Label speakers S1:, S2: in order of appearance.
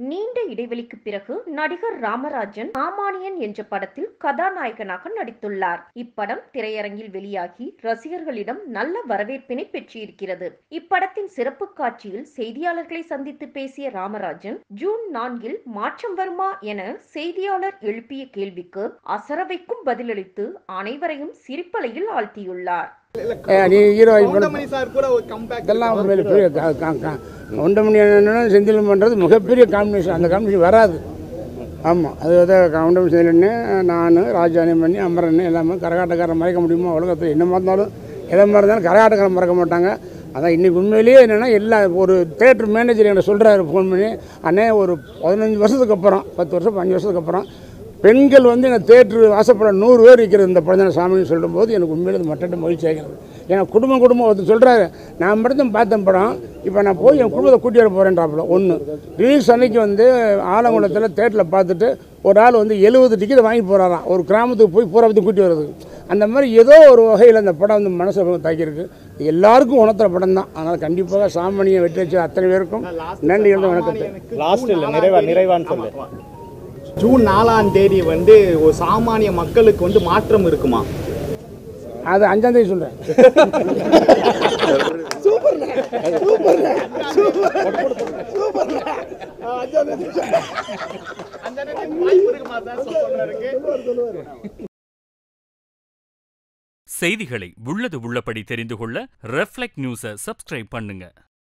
S1: நீண்ட இடைவெளிக்கு பிறகு நடிகர் ராமராஜன் சாமானியன் என்ற படத்தில் கதாநாயகனாக நடித்துள்ளார் இப்படம் திரையரங்கில் வெளியாகி ரசிகர்களிடம் நல்ல வரவேற்பினை பெற்றிருக்கிறது இப்படத்தின் சிறப்பு காட்சியில் செய்தியாளர்களை சந்தித்து பேசிய ராமராஜன் ஜூன் நான்கில் மாற்றம் வருமா என செய்தியாளர் எழுப்பிய கேள்விக்கு அசரவைக்கும் பதிலளித்து அனைவரையும் சிரிப்பலையில் ஆழ்த்தியுள்ளார்
S2: ஏ, நீ ஹீரோ
S3: கவுண்டமணி சார் கூட ஒரு கம்பேக்
S2: இதெல்லாம் உண்மையில பெரிய கா- கா- கா- கவுண்டமணி அண்ணனும் செந்திலும் பண்ணுறது மிகப்பெரிய காம்பினேஷன் அந்த காம்பினேஷன் வராது ஆமாம் அது வந்து கவுண்டமணி செந்திலன்னு நான் ராஜானி பண்ணி அமரன் எல்லாமே கரகாட்டக்காரன் மறைக்க முடியுமா உலகத்தில் என்ன இருந்தாலும் எதை மாதிரி இருந்தாலும் கரகாட்டக்காரன் மறக்க மாட்டாங்க அதான் இன்றைக்கி உண்மையிலேயே என்னென்னா எல்லா ஒரு தேட்டர் மேனேஜர் என்கிட்ட சொல்கிறாரு ஃபோன் பண்ணி அண்ணே ஒரு பதினஞ்சு வருஷத்துக்கு அப்புறம் பத்து வருஷம் அஞ்சு வருஷத்துக்கு அப்புறம் பெண்கள் வந்து எனக்கு தேட்டரு வாசப்பட நூறு பேர் இருக்கிறது இந்த பழந்தன சாமின்னு சொல்லும்போது எனக்கு உண்மையில இது மற்ற மகிழ்ச்சி ஆகிறது ஏன்னா குடும்பம் குடும்பம் ஒருத்தர் சொல்கிறாரு நான் மட்டும் பார்த்தேன் படம் இப்போ நான் போய் என் குடும்பத்தை கூட்டி வர போகிறேன்றாப்புல ஒன்று ரிலீஸ் அன்னைக்கு வந்து ஆலங்குளத்தில் தேட்டரில் பார்த்துட்டு ஒரு ஆள் வந்து எழுபது டிக்கெட் வாங்கி போகிறாராம் ஒரு கிராமத்துக்கு போய் பூராபத்துக்கு கூட்டி வர்றதுக்கு அந்த மாதிரி ஏதோ ஒரு வகையில் அந்த படம் வந்து மனசை தாக்கியிருக்கு இது எல்லாருக்கும் உணர்த்துற படம் தான் அதனால் கண்டிப்பாக சாமானியை வெற்றி வச்ச அத்தனை பேருக்கும் நன்றி எழுத வணக்கத்தை
S4: லாஸ்ட் இல்ல நிறைவா நிறைவான்னு சொல்லு
S3: ஜூன் நாலாம் தேதி வந்து ஒரு சாமானிய மக்களுக்கு வந்து மாற்றம் இருக்குமா
S2: அது அஞ்சாம் தேதி சொல்கிறேன்
S5: செய்திகளை உள்ளது உள்ளபடி தெரிந்து கொள்ள ரெஃப்ளெக்ட் நியூஸை சப்ஸ்கிரைப் பண்ணுங்க